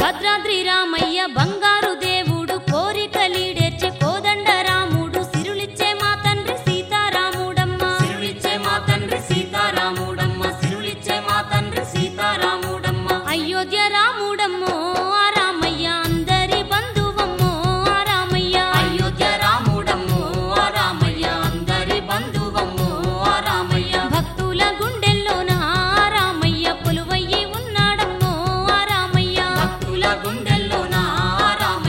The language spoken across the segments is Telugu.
భద్రాద్రి రామయ్య బంగారు దేవుడు కోరికలీడేర్చే కోదండ రాముడు సిరులిచ్చే మా తండ్రి సీతారాముడమ్మ సిరులిచ్చే మా తండ్రి సీతారాముడమ్మ సిరులిచ్చే మా తండ్రి సీతారాముడమ్మ అయోధ్య రాముడమ్మో ఆ రామయ్య అందరి బంధువమ్మో ఆ రామయ్య అయోధ్య రాముడమ్మో ఆ రామయ్య అందరి బంధువమ్మో ఆ రామయ్య భక్తుల గుండెల్లోన ఆ రామయ్య కొలువయ్యి ఉన్నాడమ్మో ఆ రామయ్య భక్తుల గుండెల్లో నా రామయ్య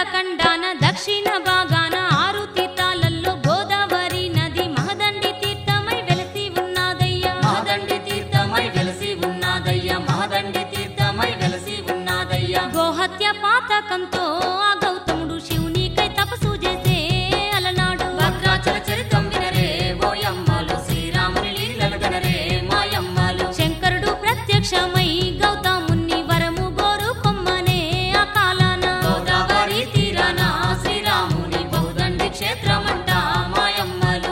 ఉత్తరఖండాన దక్షిణ భాగాన ఆరు తీర్థాలలో గోదావరి నది మహదండి తీర్థమై వెలసి ఉన్నదయ్యా మహదండి తీర్థమై వెలసి ఉన్నదయ్యా మహదండి తీర్థమై వెలసి ఉన్నదయ్యా గోహత్య పాతకంతో ఆ గౌతముడు శివునికై తపస్సు చేసే అలనాడు భద్రాచల చరితం వినరే ఓయమ్మలు శ్రీరాముని లీలలు గనరే మాయమ్మలు శంకరుడు ప్రత్యక్షమై గౌతముని వరము గోరు కొమ్మనే ఆ కాలాన గోదావరి తీరాన శ్రీరాముని బౌదండి క్షేత్రమంట మాయమ్మలు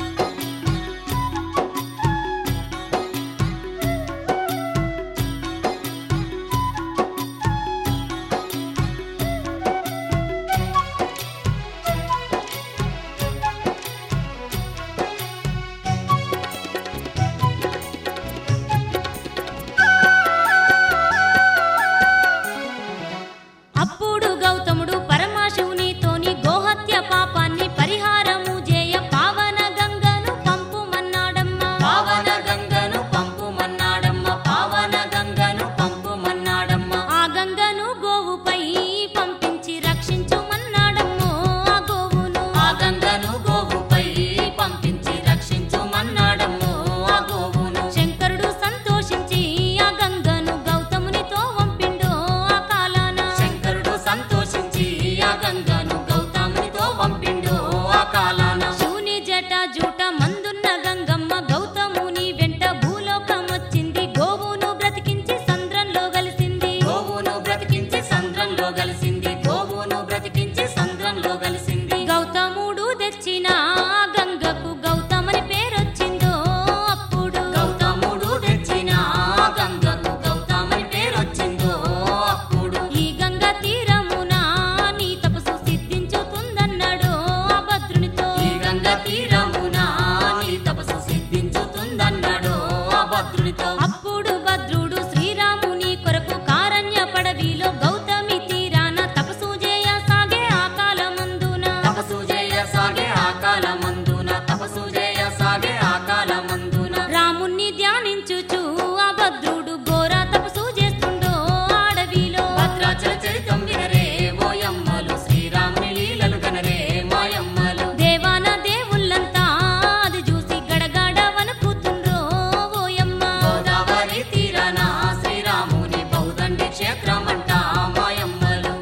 అప్పుడు గౌతముడు పరమశివునితోని గోహత్య పాపాన్ని పరిహారము చేయ పావన గంగను పంపుమన్నాడమ్మా పావన గంగను పంపుమన్నాడమ్మ పావన గంగను పంపుమన్నాడమ్మ ఆ గంగను గోవుపై పంపించి రక్షించుమన్నాడమ్మో ఆ గోవును ఆ గంగను గోవుపై పంపించి రక్షించుమన్నాడమ్మో ఆ గోవును శంకరుడు సంతోషించి ఆ గంగను గౌతమునితో పంపిండో ఆ కాలాన శంకరుడు సంతోషించి ఆ గంగను గౌతమునితో పంపిండు ఆ కాలాన శివుని జట జూట మందున్న గంగమ్మ గౌతముని వెంట భూలోకమొచ్చింది గోవును బ్రతికించి సంద్రంలో కలిసింది గోవును బ్రతికించి సంద్రంలో కలిసింది గోవును బ్రతికించి సంద్రంలో కలిసింది గౌతముడు తెచ్చిన ఆ గంగకు గౌతమని పేరొచ్చిందో అప్పుడు గౌతముడు తెచ్చిన ఆ గంగకు గౌతమని పేరొచ్చిందో అప్పుడు ఈ గంగ తీరమున నీ తపస్సు సిద్ధించుతుందన్నాడు ఆ భద్రునితో ఈ గంగ తీరమున నీ తపస్సు సిద్ధించుతుందన్నాడు ఆ భద్రునితో అప్పుడు భద్రుడు శ్రీరాముని కొరకు కారణ్య పడవిలో గౌతమి తీరాన తపస్సు చేయ సాగే ఆ కాలమందున తపస్సు చేయ సాగే ఆ కాలమందున తపస్సు చేయ సాగే ఆ కాలమందున రాముణ్ణి ధ్యానించుచు ఆ భద్రుడు ఘోర తపస్సు చేస్తుండో ఆ అడవిలో భద్రాచల చరితం వినరే ఓయమ్మలు శ్రీరాముని లీలలు గనరే మాయమ్మలు దేవాన దేవుళ్ళంతా అది చూసి గడగడ వణుకుతుండ్రో ఓయమ్మ గోదావరి తీరాన శ్రీరాముని బౌదండి క్షేత్రమంట మాయమ్మలు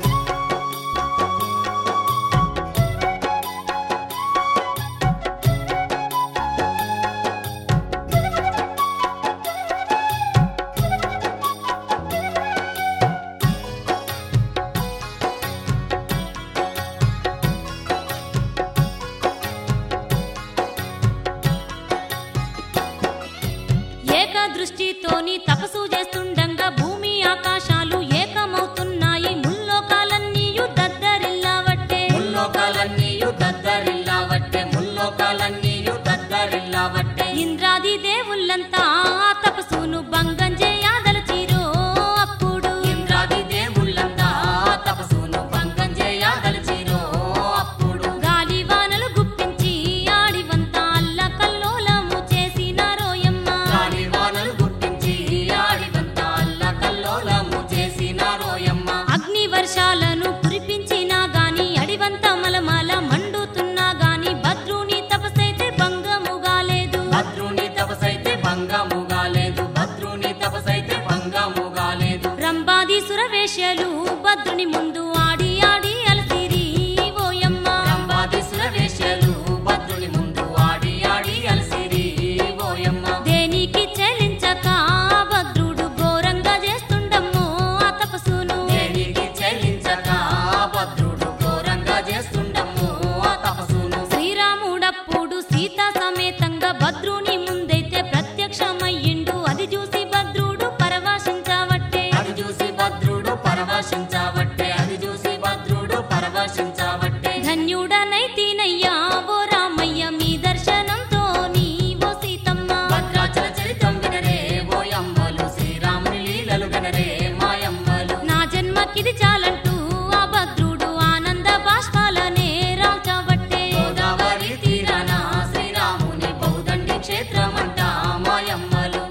ఏక దృష్టితోని తపస్సు చేస్తుండగా భూమి ఆకాశాలు ఏకమవుతున్నాయి ముల్లోకాలన్నీయు దద్దరిల్లావట్టే ముల్లోకాలన్నీయు దద్దరిల్లావట్టే ముల్లోకాలన్నీయు దద్దరిల్లావట్టే ఇంద్రాది దేవుళ్ళంతా ఆ తపస్సును భంగం చేయదలచిరో అప్పుడు ఇంద్రాది దేవుళ్ళంతా తపస్సును భంగం చేయదలిచిరో అప్పుడు గాలి వానలు గుప్పించి ఆడివంతా అల్ల కల్లోలము చేసినారోయమ్మ గాలి వానలు గుర్తించి ఆడివంతా అల్ల కల్లోలము చేసిన రోయమ్మ అగ్ని వర్షాలను కురిపించినా గాని అడివంత మలమల మండుతున్నా గాని భద్రుని తపసైతే భంగముగా లేదు భద్రుని తపసైతే భంగముగా లేదు భద్రుని తపసైతే భంగముగా లేదు రంబాది సురవేశ్యలు భద్రుని ముందు ఆడి ఆడి అలసిరి ఓయమ్మ రంభాది సురవేశ్యలు భద్రుని ముందు ఆడి ఆడి అలసిరి ఓయమ్మ దేనికి చెలించక భద్రుడు ఘోరంగా చేస్తుండమ్మో ఆ తపస్సును దేనికి చెల్లించక భద్రుడు ఘోరంగా చేస్తుండము ఆ తపస్సును శ్రీరాముడప్పుడు సీతా సమేతంగా భద్రుని ముందైతే ప్రత్యక్షమయ్యిండు అది చూసి భద్రుడు పరవశించవట్టే అది చూసి భద్రుడు పరవశించవట్టే అది చూసి భద్రుడు పరవశించవట్టే ధన్యుడనైతినయ్యా ఓ రామయ్య మీ దర్శనంతో నీవో సీతమ్మ భద్రాచల చరితం వినరే ఓయమ్మలు శ్రీరాముని లీలలు గనరే మాయమ్మలు నా జన్మకిది చాలంటూ ఆ భద్రుడు ఆనంద బాష్పాలనే రాల్చవట్టే గోదావరి తీరాన శ్రీరాముని బౌదండి క్షేత్రమంట మాయమ్మలు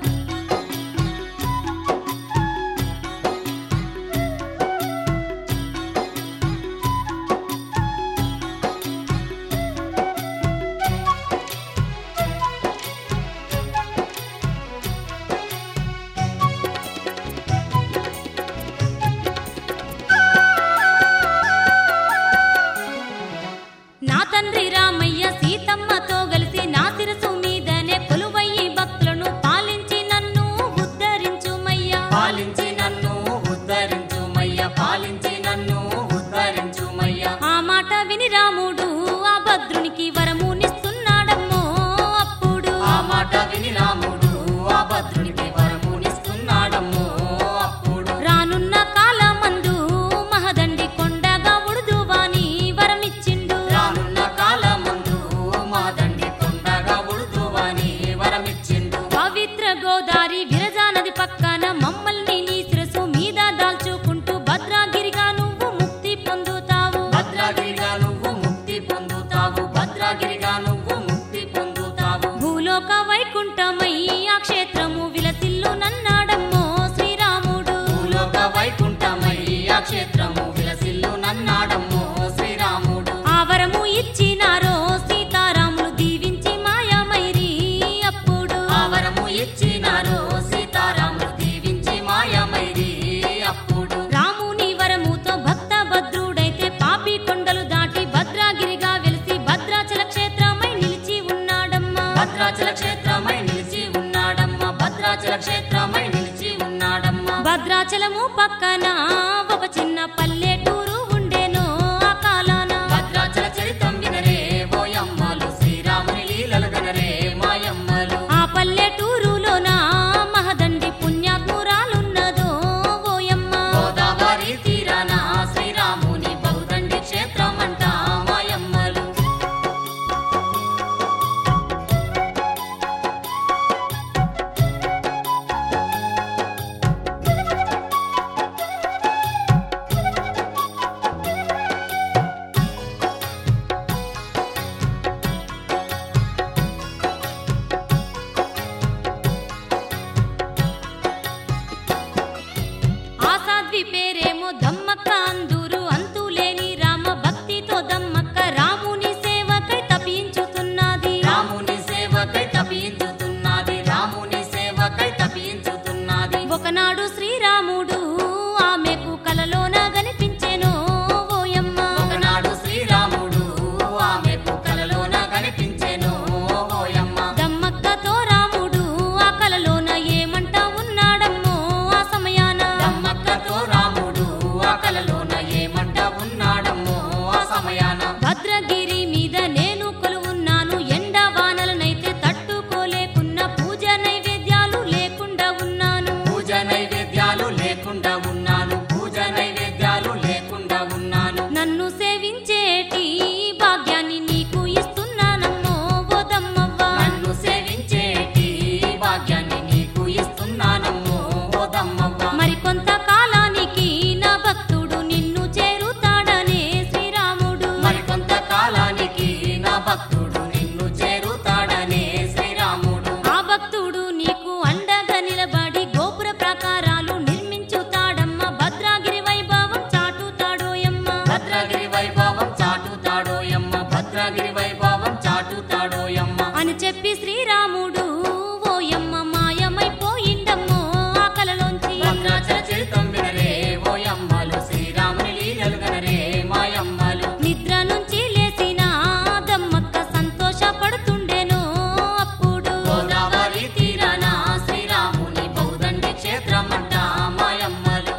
చిన్న పల్లెటూరు ఉండెనో ఆ కాలాన భద్రాచల చరితం వినరే ఓయమ్మలు శ్రీరాముని లీలలు గనరే మాయమ్మలు ఆ పల్లెటూరులోన మహదండి పుణ్యాత్మురాలున్నదో ఓయమ్మ గోదావరి తీరాన శ్రీరాముని బహుదండి క్షేత్రం అంట మాయమ్మలు ఆ సాధ్వి పేరేమో దమ్మక్క అందూరు అంతులేని రామ భక్తితో దమ్మక్క రాముని సేవకై తపించుతున్నది రాముని సేవకై తపించుతున్నది రాముని సేవకై తపించుతున్నది ఒకనాడు శ్రీరాముడు ఆమెకు కలలోన కనిపించెనో ఓయమ్మ ఒకనాడు శ్రీరాముడు ఆమెకు కలలోన కనిపించెను ఓయమ్మ దమ్మక్కతో రాముడు ఆ కలలోన ఏమంట ఉన్నాడమ్మో ఆ సమయాన దమ్మక్కతో రాముడు ఆ కలలోన ఏమంట ఉన్నాడమ్మో ఆ సమయాన భద్రగిరి మీద నేను కొలువున్నాను ఎండ వానలనైతే తట్టుకోలేకున్న పూజ నైవేద్యాలు లేకుండా ఉన్నాను పూజ నైవేద్యాలు లేకుండా ఉన్నాను పూజ నైవేద్యాలు లేకుండా ఉన్నాను నన్ను సేవించేటి భాగ్యాన్ని నీకు ఇస్తున్నానమ్మో ఓ దమ్మవ్వ నన్ను సేవించేటి భాగ్యాన్ని నీకు ఇస్తున్నానమ్మో ఓ దమ్మవ్వ మరి కొంతకాలానికి నా భక్తుడు నిన్ను చేరుతాడనే శ్రీరాముడు మరి కొంతకాలానికి నా భక్తుడు నిన్ను చేరుతాడనే శ్రీరాముడు ఆ భక్తుడు నీకు అండగా నిలబడి గోపుర ప్రాకారాలు నిర్మించుతాడమ్మ భద్రాగిరి వైభవం చాటుతాడోయమ్మ భద్రగిరి వైభవం చాటుతాడోయమ్మ భద్రగిరి వైభవం చాటుతాడోయమ్మ అని చెప్పి శ్రీరాముడు ఓయమ్మ మాయమైపోయిండమ్మో ఆ కలలోంచి భద్రాచల చరితం వినరే ఓయమ్మలు శ్రీరాముని లీలలు గనరే మాయమ్మలు నిద్ర నుంచి లేచిన దమ్మక్క సంతోషపడుతుండెనో అప్పుడు గోదావరి తీరాన శ్రీరాముని బహుదండి క్షేత్రం అంట మాయమ్మలు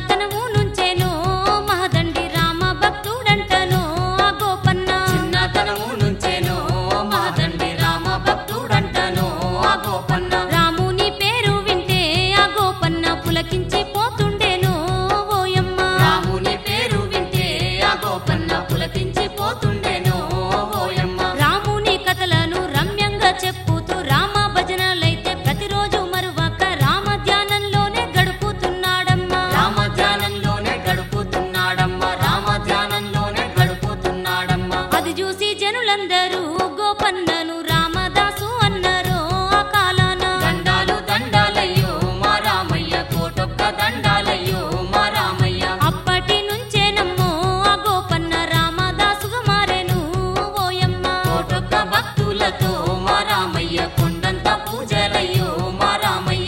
చిన్నతనము నుంచేనో మహదండి రామ భక్తుడంటనో ఆ గోపన్న చిన్నతనము నుంచేనో మహదండి రామ భక్తుడంటనో ఆ గోపన్న రాముని పేరు వింటే ఆ గోపన్న పులకించి పోతుండేనో ఓయమ్మ రాముని పేరు వింటే ఆ గోపన్న పులకించి పోతుండేనో ఓయమ్మ రాముని కథలను రమ్యంగా చెప్పుతూ రామ భజనలైతే ప్రతిరోజు మరువక రామ ధ్యానంలోనే గడుపుతున్నాడమ్మా రామ ధ్యానంలోనే గడుపుతున్నాడమ్మ రామ ధ్యానంలోనే గడుపుతున్నాడమ్మ అది చూసి జనులందరూ గోపన్నను రామదాసు అన్నారు ఆ కాలాన దండాలు దండాలయ్యో మా రామయ్య కోటొక్క దండాలయ్యో మా రామయ్య అప్పటి నుంచేనమ్మో ఆ గోపన్న రామదాసుగా మారెను ఓయమ్మ కోటొక్క భక్తులతో మా రామయ్య కొండంత పూజలయ్యో మా రామయ్య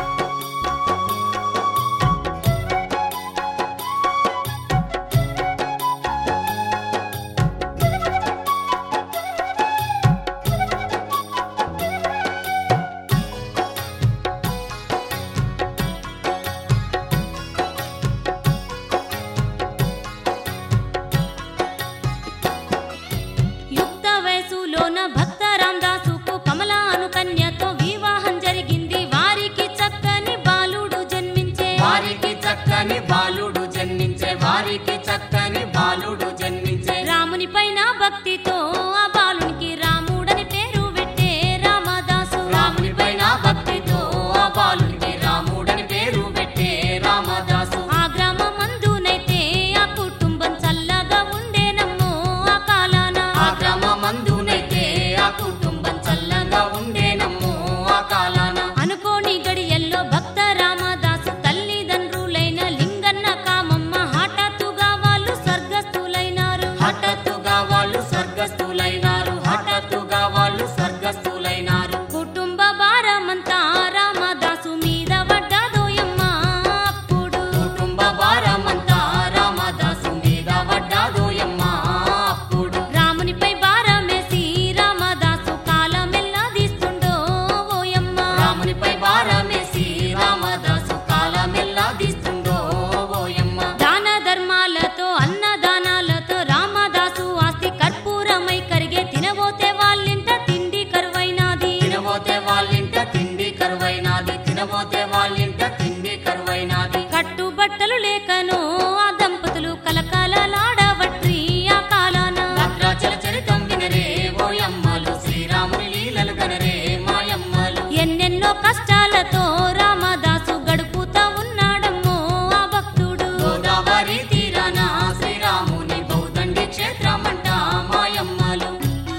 యుక్త వయసులోన భక్త రామదాసుకు కమలాను కన్యతో వివాహం జరిగింది వారికి చక్కని బాలుడు జన్మించే వారికి చక్కని బాలుడు జన్మించే వారికి చక్కని బాలుడు జన్మించే రాముని పైన భక్తితో ఆ బాలునికి రాముడని పేరు పెట్టే రామదాసు రాముని పైన భక్తితో ఆ బాలునికి రాముడని పేరు పెట్టే రామదాసు ఆ గ్రామమందునైతే ఆ కుటుంబం చల్లగా ఉండేనమ్మో ఆ కాలాన ఆ గ్రామమందునైతే ఆ కుటుంబం చల్లగా ఉండేనమ్మో ఆ కాలాన అనుకోని గడియల్లో భక్త రామదాసు తల్లిదండ్రులైన లింగన్న కామమ్మ హఠాత్తుగా వాళ్ళు స్వర్గస్థులైనారు హఠాత్తుగా వాళ్ళు స్వర్గస్థులైనారు హఠాత్తుగా వాళ్ళు స్వర్గస్థులైనారు కుటుంబ భారమంతా రామదాసు మీద పడ్డదోయమ్మ అప్పుడు కుటుంబ భారమంతా రామదాసు మీద పడ్డాదోయమ్మ అప్పుడు రామునిపై భారమేసి రామదాసు కాలమెల్లా తీస్తుండో ఓయమ్మ రామునిపై భారమేసి రామదాసు కాలమెల్లా తీస్తుండో ఓయమ్మ దాన ధర్మాలతో అన్నదానాలతో రామదాసు ఆస్తి కర్పూరమై కరిగే తినబోతే వాళ్ళింట తిండి కరువైనాది తినబోతే వాళ్ళింట తిండి కరువైనాది తినబోతే వాళ్ళింట తిండి కరువైనాది కట్టుబట్టలు లేకను ఆ దంపతులు కలకలలాడవట్రి ఆ కాలాన భద్రాచల చరితం వినరే ఓయమ్మలు శ్రీరాముని లీలలు గనరే మాయమ్మలు ఎన్నెన్నో కష్టాలతో రామదాసు గడుపుతా ఉన్నాడమ్మో ఆ భక్తుడు గోదావరి తీరాన శ్రీరాముని బౌద్ధండి క్షేత్రమంట మాయమ్మలు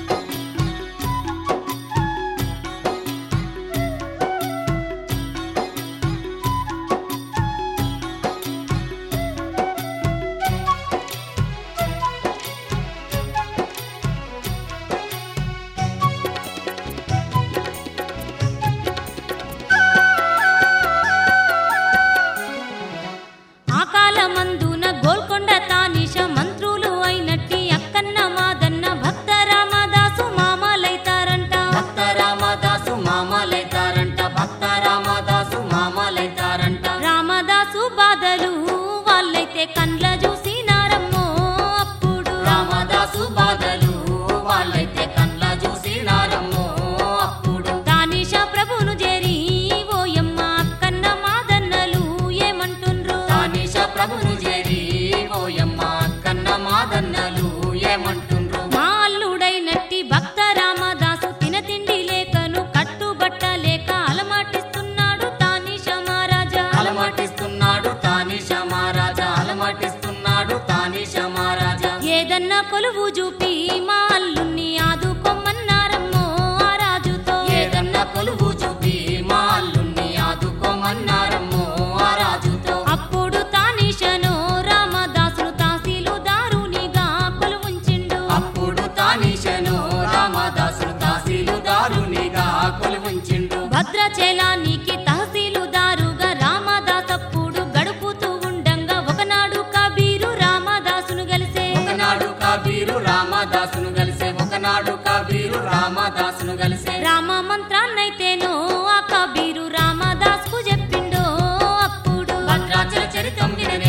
ఆ కాలమందున గోల్కొండ తానిష మంత్రులు అయినట్టి అక్కన్న మాదన్న భక్త రామదాసు మామలైతారంట భక్త రామదాసు మామలైతారంట భక్త రామదాసు మామలైతారంట రామదాసు బాధలు వాళ్ళైతే కండ్ల చూసినారమ్మో అప్పుడు రామదాసు బాధలు వాళ్ళైతే కండ్ల చూసినారమ్మో అప్పుడు తానిష ప్రభును చేరి ఓయమ్మ అక్కన్న మాదన్నలు ఏమంటుండ్రు తానీష ప్రభును చేరి ఓయమ్మ కన్న మాదన్నలు ఏమంటుండ్రు మా అల్లుడైనట్టి భక్త రామదాసు తిన తిండి లేకను కట్టుబట్ట లేక అలమాటిస్తున్నాడు తానిష మహారాజా అలమటిస్తున్నాడు తానీష మహారాజా అలమటిస్తున్నాడు తానీష మహారాజా ఏదన్నా కొలువు చూపి మా అల్లుణ్ణి ఆదుకోమన్నారమ్మో ఆ రాజుతో ఏదన్నా కొలువు చూపి మా అల్లుణ్ణి ఆదుకోమన్నారమ్మో ఆ రాజుతో అప్పుడు తానిషను రామదాసును తహసీలుదారునిగా కొలువుంచిండు అప్పుడు తానీషను రామదాసు తహసీలుదారునిగా కొలువుంచిండు భద్రాచలానికి తహసీలుదారుగా రామదాసప్పుడు గడుపుతూ ఉండంగా ఒకనాడు కబీరు రామదాసును కలిసే ఒకనాడు కబీరు రామదాసును కలిసే ఒకనాడు కబీరు రామదాసును కలిసే రామ మంత్రాన్నైతేనో ఆ కబీరు రామదాసుకు చెప్పిండో అప్పుడు భద్రాచల చరితం వినరే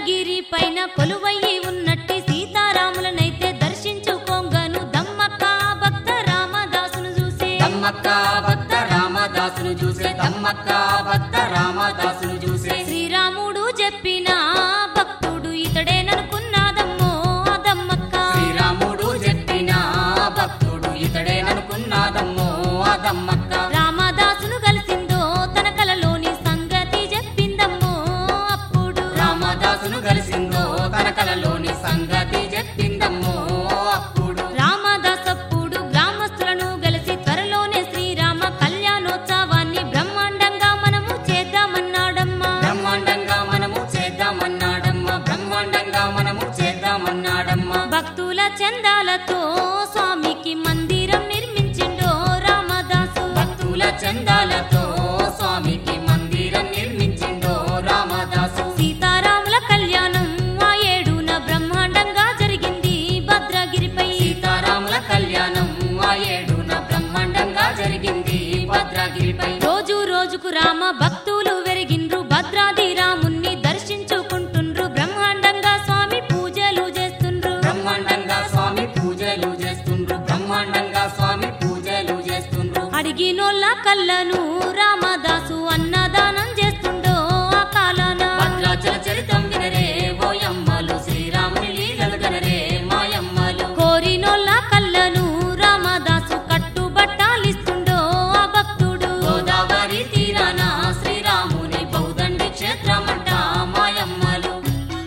భద్రగిరి పైన కొలువయ్యి ఉన్నట్టి సీతారాములనైతే దర్శించుకోంగను దమ్మక్క భక్త రామదాసును చూసే దమ్మక్క భక్త రామదాసును చూసే దమ్మక్క భక్త రామదాసును చూసే శ్రీరాముడు చెప్పిన భక్తుడు ఇతడేననుకున్నాదమ్మో ఆ దమ్మక్క శ్రీరాముడు చెప్పిన భక్తుడు ఇతడేననుకున్నాదమ్మో ఆ దమ్మక్క రామదాసును కలిసిందో తన కలలోని సంగతి చెప్పిందమ్మో అప్పుడు రామదాసును కలిసిందో తన కలలోని సంగతి చెప్పిందమ్మో అప్పుడు రామదాసప్పుడు గ్రామస్తులను కలిసి త్వరలోనే శ్రీరామ కళ్యాణోత్సవాన్ని బ్రహ్మాండంగా మనము చేద్దామన్నాడమ్మా బ్రహ్మాండంగా మనము చేద్దామన్నాడమ్మా బ్రహ్మాండంగా మనము చేద్దామన్నాడమ్మా భక్తుల చందాలతో స్వామికి మందిరం నిర్మించిండో రామదాసు భక్తుల చందాలతో స్వామికి మందిరం నిర్మించిందో రామదాసు సీతారాముల కళ్యాణం ఆ ఏడున బ్రహ్మాండంగా జరిగింది భద్రగిరిపై సీతారాముల కళ్యాణం ఆ ఏడున బ్రహ్మాండంగా జరిగింది భద్రగిరిపై రోజు రోజుకు రామ భక్తులు వెరిగిండ్రు భద్రాది రాముణ్ణి దర్శించుకుంటుండ్రు బ్రహ్మాండంగా స్వామి పూజలు చేస్తుండ్రు బ్రహ్మాండంగా స్వామి పూజలు చేస్తుండ్రు బ్రహ్మాండంగా స్వామి పూజలు చేస్తుండ్రు అడిగినోళ్ళ కళ్ళను రామదాసు అన్నదానం చేస్తుండో ఆ కాలాన భద్రాచల చరితం వినరే ఓయమ్మలు శ్రీరాముని లీలలు గనరే మాయమ్మలు కోరినోళ్ళ కళ్ళను రామదాసు కట్టుబట్టాలిస్తుండో ఆ భక్తుడు గోదావరి తీరాన శ్రీరాముని బౌదండి క్షేత్రమంట మాయమ్మలు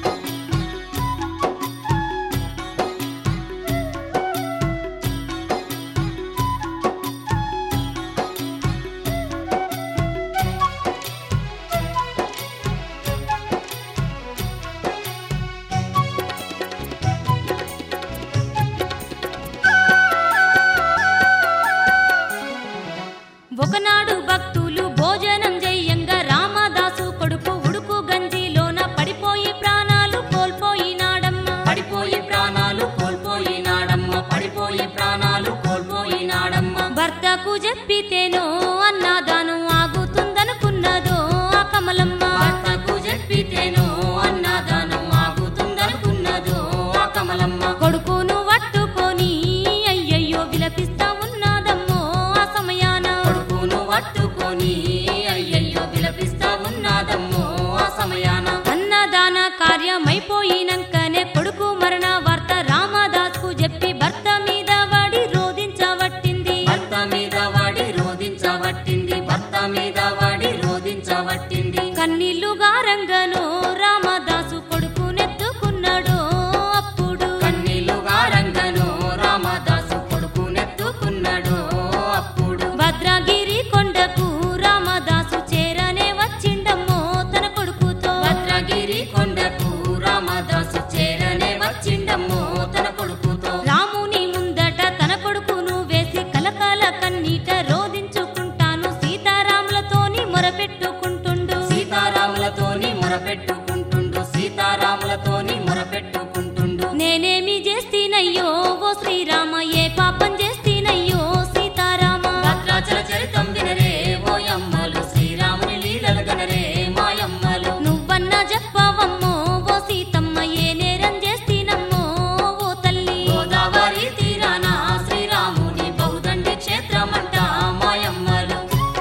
ఒకనాడు భక్తులు భోజనం చెయ్యంగా రామదాసు కొడుకు ఉడుకు గంజిలోన పడిపోయి ప్రాణాలు కోల్పోయినాడమ్మా పడిపోయి ప్రాణాలు కోల్పోయినాడమ్మ పడిపోయి ప్రాణాలు కోల్పోయినాడమ్మ భర్తకు చెప్పితేనో అన్నదానం ఆగుతుందనుకున్నదో ఆ కమలమ్మ భర్తకు చెప్పితేనో అన్నదానం ఆగుతుందనుకున్నదో ఆ కమలమ్మ కొడుకును పట్టుకొని అయ్యయ్యో విలపిస్తా ఉన్నదమ్మో ఆ సమయాన కొడుకును పట్టుకొని అయ్యయ్యో విలపిస్తా ఉన్నదమ్మో ఆ సమయాన అన్నదాన కార్యమైపోయినంకనే కొడుకు మరణ వార్త రామదాస్కు చెప్పి భర్త మీద వాడి రోధించబట్టింది భర్త మీద వాడి రోధించబట్టింది భర్త మీద వాడి రోధించబట్టింది కన్నీళ్లు గారంగను రామదాసు కొడుకునెత్తుకున్నాడు అప్పుడు కన్నీళ్లు గారంగను రామదాసు కొడుకునెత్తుకున్నాడు అప్పుడు భద్రగిరి కొండకు రామదాసు చేరనే వచ్చిండమ్మో తన కొడుకుతో భద్రగిరి కొండకు రామదాసు చేరనే వచ్చిండమ్మో తన కొడుకుతో రాముని ముందట తన కొడుకును వేసి కలకాల కన్నీట రోధించుకుంటాను సీతారాములతోని మొరపెట్టుకుంటుండు సీతారాములతోని మొరపెట్టుకుంటుండు సీతారాములతోని మొరపెట్టుకుంటుండు నేనేమి చేస్తీనయ్యో ఓ శ్రీరామ ఏ పాపం చేస్తీనయ్యో సీతారామ భద్రాచల చరితం వినరే ఓయమ్మలు శ్రీరాముని లీలలు గనరే మాయమ్మలు నువ్వన్న చెప్పవమ్మో ఓ సీతమ్మ ఏ నేరం చేస్తీనమ్మో ఓ తల్లి గోదావరి తీరాన శ్రీరాముని బౌదండి క్షేత్రమంట మాయమ్మలు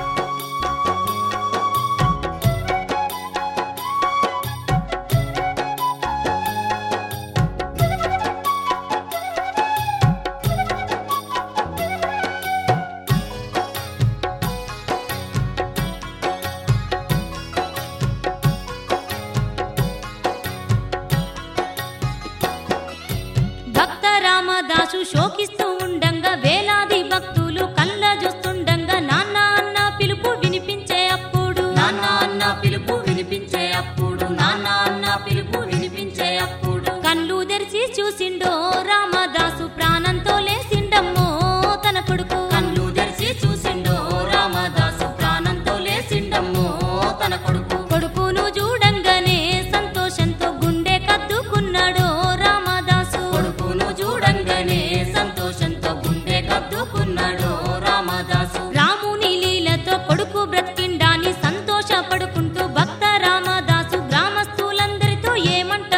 భక్త రామదాసు శోకిస్తూ ఉండంగా వేలాది భక్తులు కళ్ళ చూస్తుండంగా నాన్న అన్న పిలుపు వినిపించే అప్పుడు నాన్న అన్న పిలుపు వినిపించే అప్పుడు నాన్న అన్న పిలుపు వినిపించే అప్పుడు కళ్ళు తెరిచి చూసిండో రామదాసు ప్రాణంతో లేసిండమ్మో తన కొడుకు కళ్ళు తెరిచి చూసిండో రామదాసు ప్రాణంతో లేచిండమ్మో తన కొడుకు కొడుకును చూడంగానే సంతోషంతో గుండె కద్దుకున్నాడో రామదాసు కొడుకును చూడంగానే సంతోషంతో గుండె కద్దుకున్నాడు రామదాసు రాముని లీలతో కొడుకు బ్రతికిండాని సంతోషపడుకుంటూ భక్త రామదాసు గ్రామస్తులందరితో ఏమంట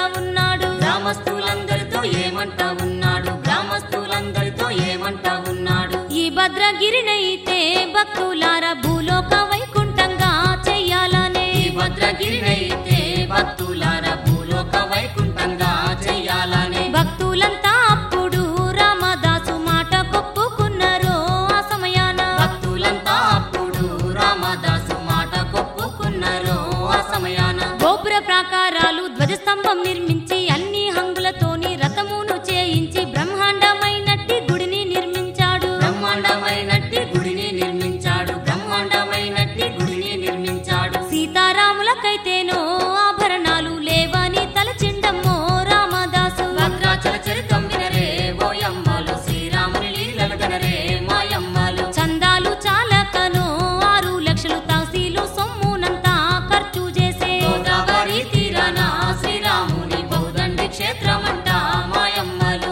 భద్రగిరినైతే భక్తులార భూలోక వైకుంఠంగా చెయ్యాలనే ఈ భద్రగిరినైతే భక్తులార భూలోక వైకుంఠంగా చెయ్యాలనే భక్తులంతా అప్పుడు రామదాసు మాట కొప్పుకున్నారో ఆ సమయాన భక్తులంతా అప్పుడు రామదాసు మాట కొప్పుకున్నారు ఆ సమయాన గోపుర ప్రాకారాలు ధ్వజస్తంభం నిర్మించి అన్ని హంగులతోని రథమును చేయించి బ్రహ్మాండమైనట్టి గుడిని నిర్మించాడు బ్రహ్మాండమైనట్టి గుడిని నిర్మించాడు బ్రహ్మాండమైనట్టి గుడిని నిర్మించాడు సీతారాములకైతేనో ఆభరణాలు లేవని తలచిండమ్మో రామదాసు భద్రాచల చరితం వినరే ఓయమ్మలు శ్రీరాముని లీలలు గనరే మాయమ్మలు చందాలు చాలకనో ఆరు లక్షలు తహసీలు సొమ్మునంతా ఖర్చు చేసే గోదావరి తీరాన శ్రీరాముని బౌదండి క్షేత్రమంట మాయమ్మలు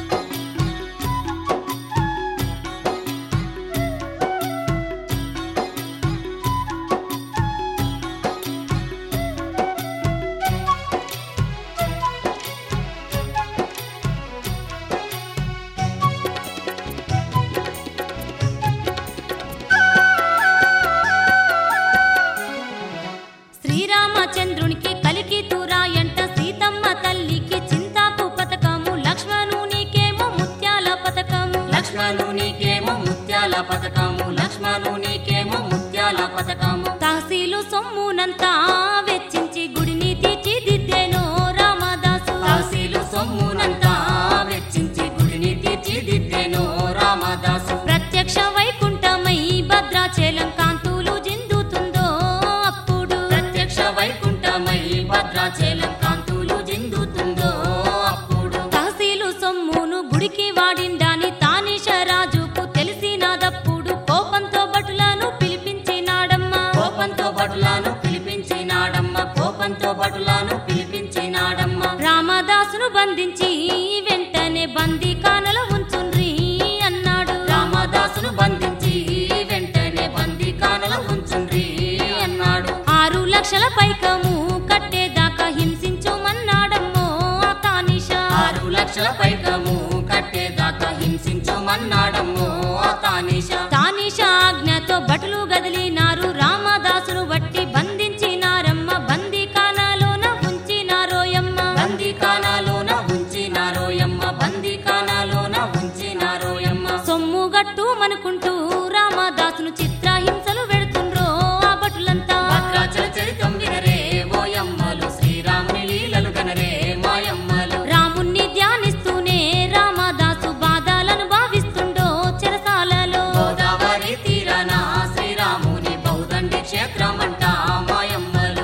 శ్రీరామచంద్రునికి కలికి తూరాయంట సీతమ్మ తల్లికి చింతాకు పథకము లక్ష్మణునికేమో ముత్యాల పథకము లక్ష్మణునికేమో ముత్యాల పథకము లక్ష్మణునికేమో ముత్యాల పథకము తహసీలు సొమ్మునంతా వెచ్చించి గుడిని తీర్చిదిద్దేనో రామదాసు తహసీలు సొమ్మునంతా వెచ్చించి గుడిని తీర్చిదిద్దేనో రామదాసు ప్రత్యక్ష వైకుంఠమై భద్రాచలం కాంతులు జిందుతుందో అప్పుడు ప్రత్యక్ష వైకుంఠమై భద్రాచలం కాంతులు జిందుతుందో అప్పుడు తహసీలు సొమ్మును గుడికి వాడిండాని తానిష రాజుకు తెలిసినదప్పుడు కోపంతో భటులను పిలిపించినాడమ్మా కోపంతో భటులను పిలిపించినాడమ్మ కోపంతో భటులను పిలిపించినాడమ్మ రామదాసును బంధించి వెంటనే బందీ కానలో ఉంచుండ్రి అన్నాడు రామదాసును బంధించి వెంటనే బందీ కానల ఉంచుండ్రి అన్నాడు ఆరు లక్షల పైకము కట్టేదాకా హింసించుమన్నాడమ్మో ఆ తానిష ఆరు లక్షల పైకము కట్టేదాకా హింసించమన్నాడమ్మో ఆ తానీష తానిష ఆజ్ఞతో భటులు గదిలినారు రామదాసును బట్టి బంధించినారమ్మ బందీ కానాలోన ఉంచినారోయమ్మ బందీ కానాలోన ఉంచినారోయమ్మ బందీ కానాలోన ఉంచినారోయమ్మ సొమ్ము గట్టు మనుకుంటూ రామదాసును చిత్రహింసలు పెడుతుండ్రో ఆ భటులంతా భద్రాచల చరితం వినరే ఓయమ్మలు శ్రీరాముని లీలలు గనరే మాయమ్మలు రాముణ్ణి ధ్యానిస్తూనే రామదాసు బాధలను భావిస్తుండో చెరసాలలో గోదావరి తీరాన శ్రీరాముని బౌదండి క్షేత్రమంట మాయమ్మలు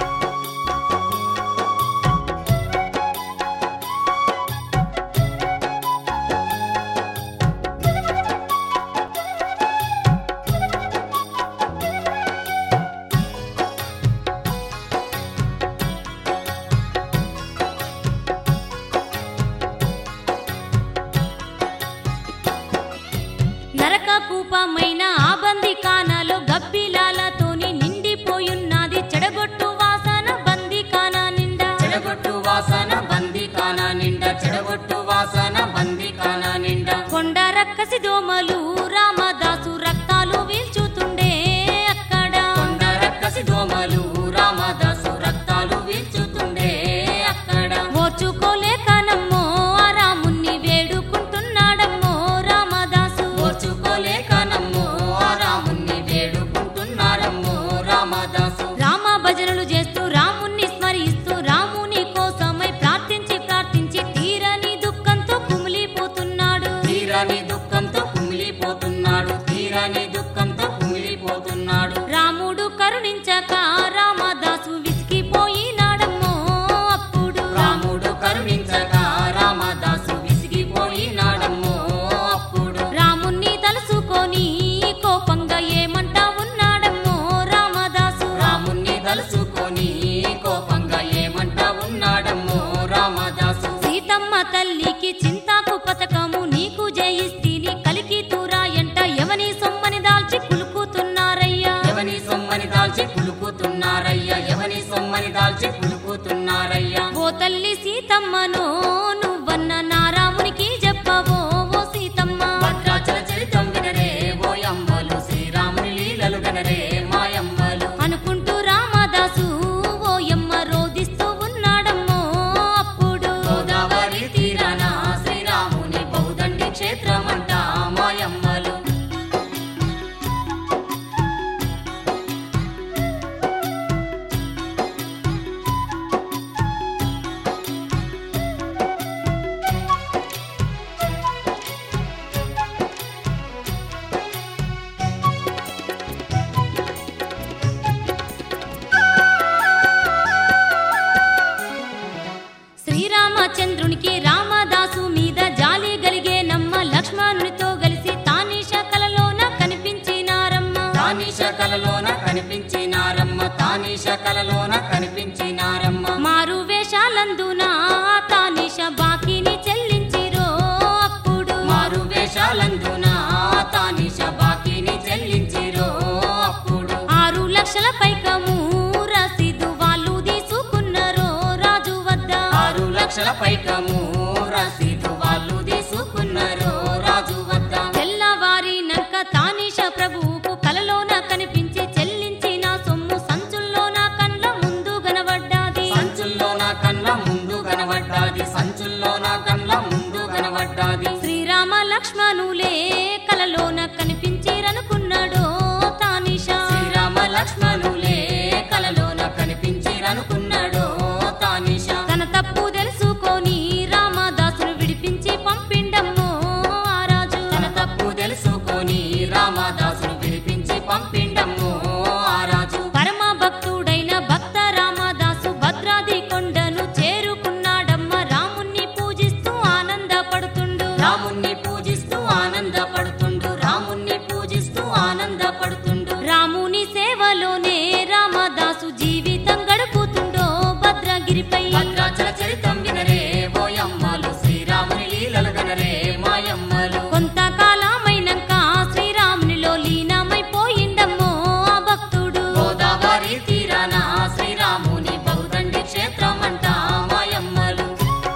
నరక కూపమైన ఆ బంది కానాలో గబ్బిలాలతోని నిండిపోయున్నది చెడగొట్టు వాసన బంది కానా నిండా చెడగొట్టు వాసన బందీ కానా నిండా చెడగొట్టు వాసన బందీ కానా నిండా కొండ రక్కసి దోమలు రామదాసు రక్తాలు వీల్చుతుండే అక్కడ కొండ రక్కసి దోమలు రామదాసు రక్తాలు వీల్చుతుండే అక్కడ ఓర్చుకోలేకనమ్మో ఆ రాముణ్ణి వేడుకుంటున్నాడమ్మో రామదాసు ఓర్చుకోలేక నమ్మో ఆ రాముణ్ణి వేడుకుంటున్నాడమ్మో రామదాసు రామ భజనలు చేస్తూ రాముణ్ణి స్మరిస్తూ రాముని కోసమై ప్రార్థించి ప్రార్థించి తీరని దుఃఖంతో కుమిలిపోతున్నాడు తీరని దుఃఖంతో కుమిలిపోతున్నాడు తీరని దుఃఖంతో కుమిలిపోతున్నాడు రాముడు కరుణించక రామదాసు విసిగిపోయినాడమ్మో అప్పుడు రాముడు కరుణించగా రామదాసు విసిగిపోయినాడమ్మో అప్పుడు రాముణ్ణి తలుసుకొని కనిపించినారమ్మ తానీష కలలోన కనిపించినారమ్మ మారు వేషాలందున తానిష బాకీని చెల్లించిరో అప్పుడు మారు వేషాలందున తానీష బాకీని చెల్లించిరో అప్పుడు ఆరు లక్షల పైకము రసీదు వాళ్ళు తీసుకున్నారో రాజు వద్ద ఆరు లక్షల పైకము రసీదు వాళ్ళు తీసుకున్నారు రాజు వద్ద తెల్లవారినంక తానిష ప్రభువుకు కలలోన కనిపించి చెల్లించిన సొమ్ము సంచుల్లోన కండ్ల ముందు కనబడ్డాది సంచుల్లో నా కళ్ళ ముందు కనబడ్డాది సంచుల్లో నా కళ్ళ ముందు కనబడ్డాది శ్రీరామ లక్ష్మణులే కలలోన కనిపించిరనుకున్నాడో తానిష శ్రీరామ లక్ష్మణులే కలలోన కనిపించిరనుకున్నాడో తానిష తన తప్పు తెలుసుకొని రామదాసును విడిపించి పంపిండమ్మో ఆ రాజు తన తప్పు తెలుసుకొని రామదాసును పిలిపించి పంపిండమ్ము ఆ రాజు పరమ భక్తుడైన భక్త రామదాసు భద్రాది కొండను చేరుకున్నాడమ్మ రాముణ్ణి పూజిస్తూ ఆనందపడుతుండు రాముణ్ణి పూజిస్తూ ఆనందపడుతుండు రాముణ్ణి పూజిస్తూ ఆనందపడుతుండు రాముని సేవలోనే రామదాసు జీవితం గడుపుతుండో భద్రగిరిపై భద్రాచల చరితం వినరే ఓయమ్మలు శ్రీరాముని లీలలు గనరే మాయమ్మలు కొంతకాలమైనాక శ్రీరామునిలో లీనమైపోయిండమ్మో ఆ భక్తుడు గోదావరి తీరాన శ్రీరాముని బహుదండి క్షేత్రం అంట మాయమ్మలు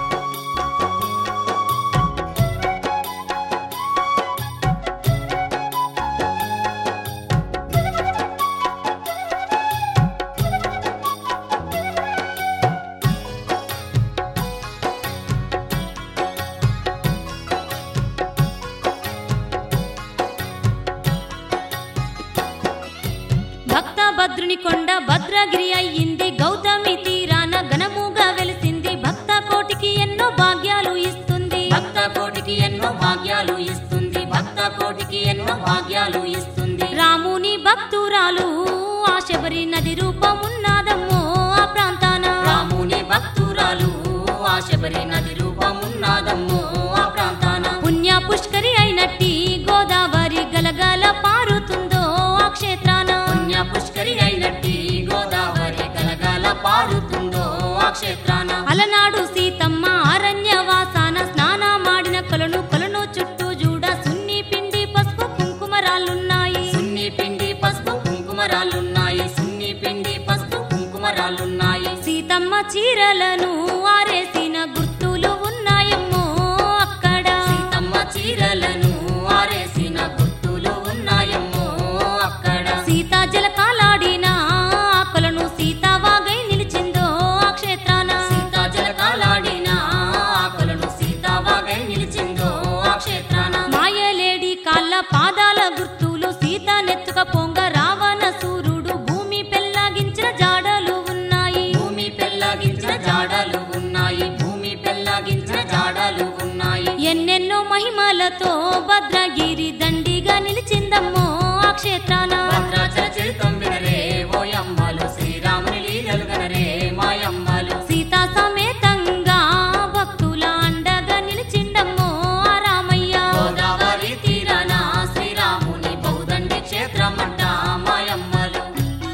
భక్త భద్రుని కొండ భద్రగిరి అయ్యింది గౌతమి తీరాన ఘనముగా వెలిసింది భక్త కోటికి ఎన్నో భాగ్యాలు ఇస్తుంది భక్త కోటికి ఎన్నో భాగ్యాలు ఇస్తుంది భక్త కోటికి ఎన్నో భాగ్యాలు ఇస్తుంది రాముని భక్తురాలు ఆ శబరి నది రూపమున్నాదమ్మో ఆ ప్రాంతాన రాముని భక్తురాలు ఆ శబరి నది రూపమున్నాదమ్మో ఆ ప్రాంతాన పుణ్య పుష్కరి అయినట్టి గోదావరి గలగల పారుతుందో ఆ క్షేత్రాన పుణ్య పుష్కరి అయినట్టి గోదావరి గలగల పారుతుందో ఆ క్షేత్రాన అలనాడు సీతమ్మ అరణ్యవాసాన స్నానమాడిన కొలను కొలను చుట్టూ చూడ సున్ని పిండి పసుపు కుంకుమరాలున్నాయి సున్ని పిండి పసుపు కుంకుమరాలున్నాయి సున్ని పిండి పసుపు కుంకుమరాలున్నాయి సీతమ్మ చీరలను ఆరేసిన గుర్తులు ఉన్నాయమ్మో అక్కడ సీతమ్మ చీరలను ఆరేసిన గుర్తులు ఉన్నాయమ్మో అక్కడ సీతా జలకాలాడిన ఆకులను సీతావాగై నిలిచిందో ఆ క్షేత్రాన సీతా జలకాలాడిన ఆకులను సీతావాగై నిలిచిందో ఆ క్షేత్రాన మాయలేడి కాళ్ళ పాదాల గుర్తులు సీత నెత్తుక పొంగ రావణ సూర్యుడు భూమి పెల్లాగించిన జాడలు ఉన్నాయి భూమి పెళ్ళగించిన జాడలు ఉన్నాయి భూమి పెళ్ళగించిన జాడలు ఉన్నాయి ఎన్నెన్నో మహిమలతో భద్రగిరి దండిగా నిలిచిందమ్మో ఆ క్షేత్రాన భద్రాచల చరితం వినరే ఓయమ్మలు శ్రీరాముని లీలలు గనరే మాయమ్మలు సీతా సమేతంగా భక్తుల అండగా నిలిచిండమ్మో ఆ రామయ్య గోదావరి తీరాన శ్రీరాముని బహుదండి క్షేత్రం అంట మాయమ్మలు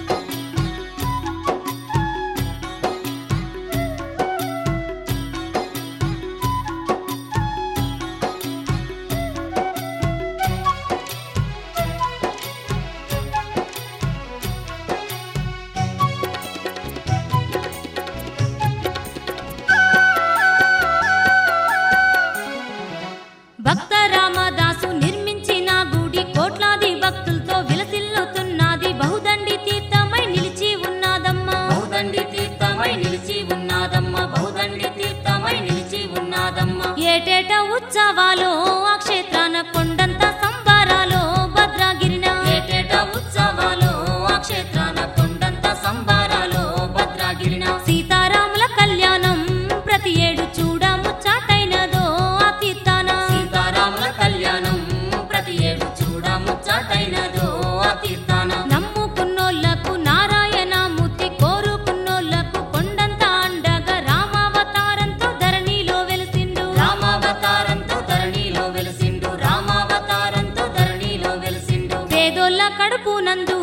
భక్త రామదాసు నిర్మించిన గుడి కోట్లాది భక్తులతో విలసిల్లుతున్నది బహుదండి తీర్థమై నిలిచి ఉన్నదమ్మా బహుదండి తీర్థమై నిలిచి ఉన్నాదమ్మ బహుదండి తీర్థమై నిలిచి ఉన్నాదమ్మ ఏటేట ఉత్సవాలో ఆ క్షేత్రాన కొండంత సంబారాలో భద్రగిరిన ఏటేట ఉత్సవాలు ఆ క్షేత్రాన కొండంత సంబారాలు భద్రాగిరిన సీతారాముల కళ్యాణం ప్రతి ఏడు చూడ ముచ్చటైనదో ఆ తీర్థాన సీతారాముల కళ్యాణం ప్రతి ఏడు చూడ ముచ్చటైనదో ఆ తీర్థాన నమ్ముకున్నోళ్లకు నారాయణమూర్తి కోరుకున్నోళ్లకు కొండంత అండగా రామావతారంతో ధరణిలో వెలిసిండు రామావతారంతో ధరణిలో వెలిసిండు రామావతారంతో ధరణిలో వెలిసిండు పేదోళ్ళ కడుపు నందు